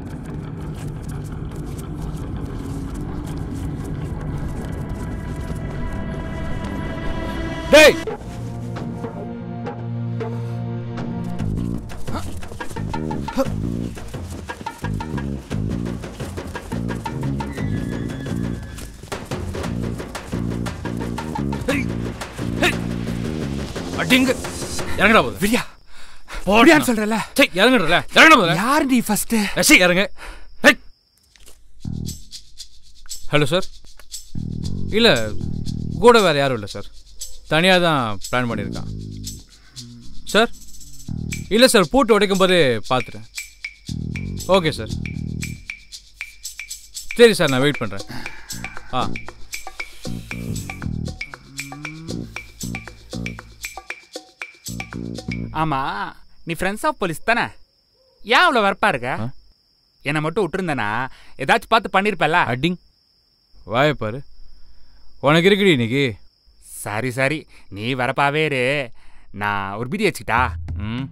டேய் அடிங்க இறங்கடா போது விரியா போடியான்னு விரியான்னு சொல்றல சரி இறங்கடல இறங்கடா போது யார் நீ ஃபர்ஸ்ட் ரசி இறங்க ஹலோ சார் இல்லை கூட வேறு யாரும் இல்லை சார் தனியாக தான் பிளான் பண்ணியிருக்கான் சார் இல்லை சார் பூட்டு உடைக்கும் போது பார்த்துட்டேன் ஓகே சார் சரி சார் நான் வெயிட் பண்ணுறேன் ஆ ஆமா நீ ஃப்ரெண்ட்ஸ் ஆஃப் போலீஸ் தானே ஏன் அவ்வளோ வரப்பா இருக்க ஆ? என்னை மட்டும் விட்டுருந்தேனா ஏதாச்சும் பார்த்து பண்ணியிருப்பல அடிங் வாயப்பாரு உனக்கு இருக்குடி இன்னைக்கு சரி சரி நீ வரப்பாவே இரு நான் ஒரு பீடி வச்சுக்கிட்டா ம்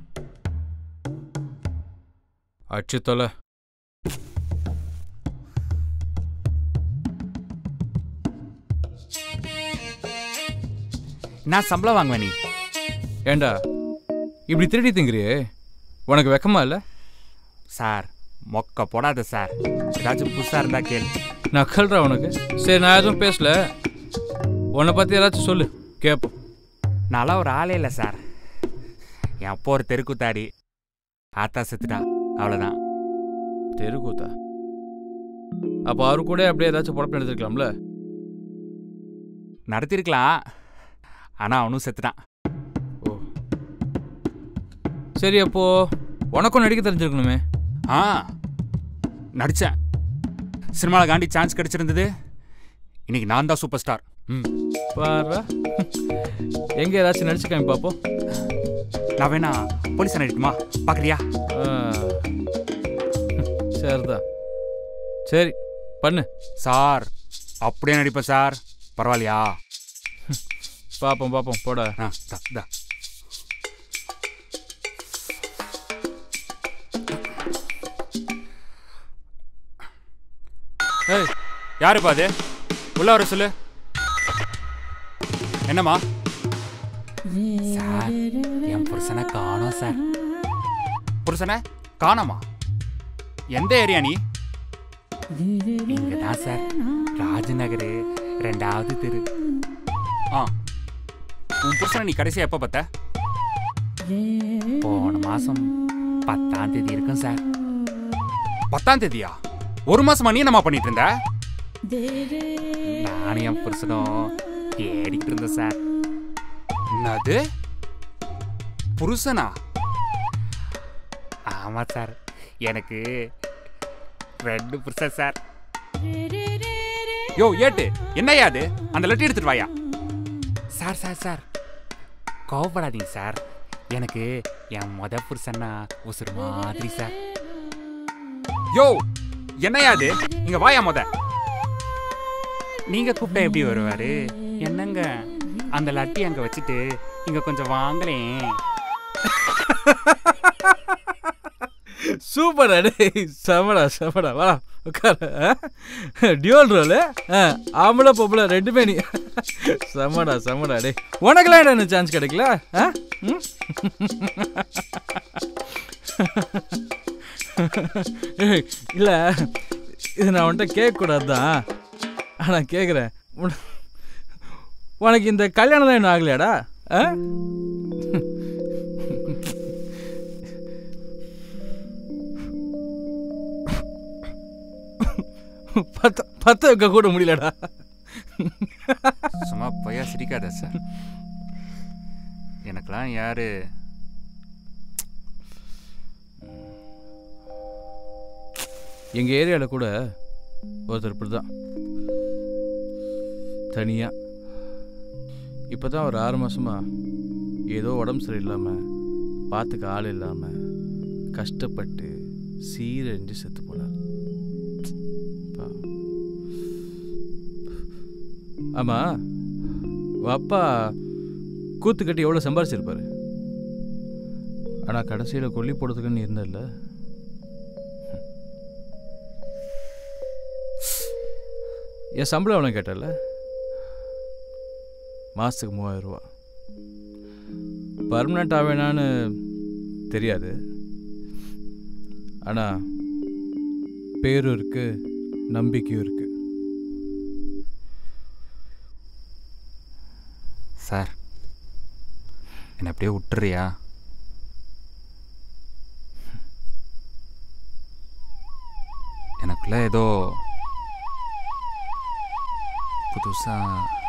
அச்சு தொலை நான் சம்பளம் வாங்குவேன் நீ ஏண்டா இப்படி திருடி திங்கிறியே உனக்கு வெக்கமா இல்லை சார் மொக்க போடாத சார் ஏதாச்சும் புதுசாக இருந்தா கேளு நக்கல்றா உனக்கு சரி நான் எதுவும் பேசல உன்னை பற்றி ஏதாச்சும் சொல்லு கேட்போம் நான்லாம் ஒரு ஆளே இல்லை சார் என் அப்போ ஒரு தெருக்கூத்தாடி ஆத்தா செத்துட்டா அவ்வளோதான் தெருக்கூத்தா அப்போ அவரு கூட அப்படியே ஏதாச்சும் படப்பம் எடுத்துருக்கலாம்ல நடத்திருக்கலாம் ஆனால் அவனும் செத்துட்டான் ஓ சரி அப்போ உனக்கும் நடிக்க தெரிஞ்சிருக்கணுமே ஆ நடித்தேன் சினிமாவில் காண்டி சான்ஸ் கிடைச்சிருந்தது இன்னைக்கு நான் தான் சூப்பர் ஸ்டார் ம் பாரு எங்கே ஏதாச்சும் நடிச்சு காமி பார்ப்போம் நான் வேணா போலீஸ் நடிக்குமா பார்க்குறியா ஆ. சரிதான் சரி பண்ணு சார் அப்படியே நடிப்பேன் சார் பரவாயில்லையா பார்ப்போம் பார்ப்போம் போடா ஆ தா தா ஏய் யாருப்பா அது உள்ள வர சொல்லு என்னம்மா சார் என் புருஷனை காணோம் சார் புருஷனை காணோமா எந்த ஏரியா நீ இங்க தான் சார் ராஜநகர் ரெண்டாவது தெரு ஆ உன் புருஷனை நீ கடைசியா எப்போ பார்த்த போன மாசம் பத்தாம் தேதி இருக்கும் சார் பத்தாம் தேதியா ஒரு மாசமா நீ என்னம்மா பண்ணிட்டு இருந்த நானும் என் புருஷனும் தேடிக்கிட்டு இருந்தேன் சார் என்னது புருஷனா ஆமா சார் எனக்கு ரெண்டு புருஷன் சார் யோ ஏட்டு என்னய்யா அது அந்த லெட்டர் எடுத்துட்டு வாயா சார் சார் சார் கோவப்படாதீங்க சார் எனக்கு என் முத புருஷன்னா உசுறு மாதிரி சார் யோ என்னையா அது இங்க வாயா முத நீங்க கூப்பிட்டா எப்படி வருவாரு என்னங்க அந்த லட்டி அங்க வச்சுட்டு இங்க கொஞ்சம் வாங்கலேன் சூப்பர் டேய் செமடா செமடா வா உட்கார டியூல் ரோலு ஆம்பளை பொம்பளை ரெண்டுமே நீ செமடா செமடா டேய் உனக்கெல்லாம் என்ன சான்ஸ் கிடைக்கல ஆ? ம்? ஏய், இல்ல இது நான் உன்கிட்ட கேட்கக்கூடாது தான் ஆனால் கேட்குறேன் உனக்கு இந்த கல்யாணம் தான் இன்னும் ஆகலையாடா ஆ பத்த பத்த வைக்க கூட முடியலடா சும்மா பொய்யா சிரிக்காத சார் எனக்கெல்லாம் யாரு எங்கள் ஏரியாவில் கூட ஒருத்தர் இப்படி தான் தனியாக இப்போ தான் ஒரு ஆறு மாதமா ஏதோ உடம்பு சரியில்லாமல் பார்த்துக்க ஆள் இல்லாமல் கஷ்டப்பட்டு சீரழிஞ்சு செத்து போனார் பாவம். ஆமா உன் அப்பா கூத்து கட்டி எவ்வளோ சம்பாரிச்சிருப்பாரு ஆனால் கடைசியில் கொல்லி போடுறதுக்குன்னு இருந்தல்ல என் சம்பளம் எவ்வளோ கேட்டல மாதத்துக்கு மூவாயிரம் ரூபா பர்மனெண்ட் ஆவேனான்னு தெரியாது ஆனால் பேரும் இருக்கு நம்பிக்கையும் இருக்கு சார் என்னை அப்படியே விட்டுறியா எனக்குள்ள ஏதோ புதுசாக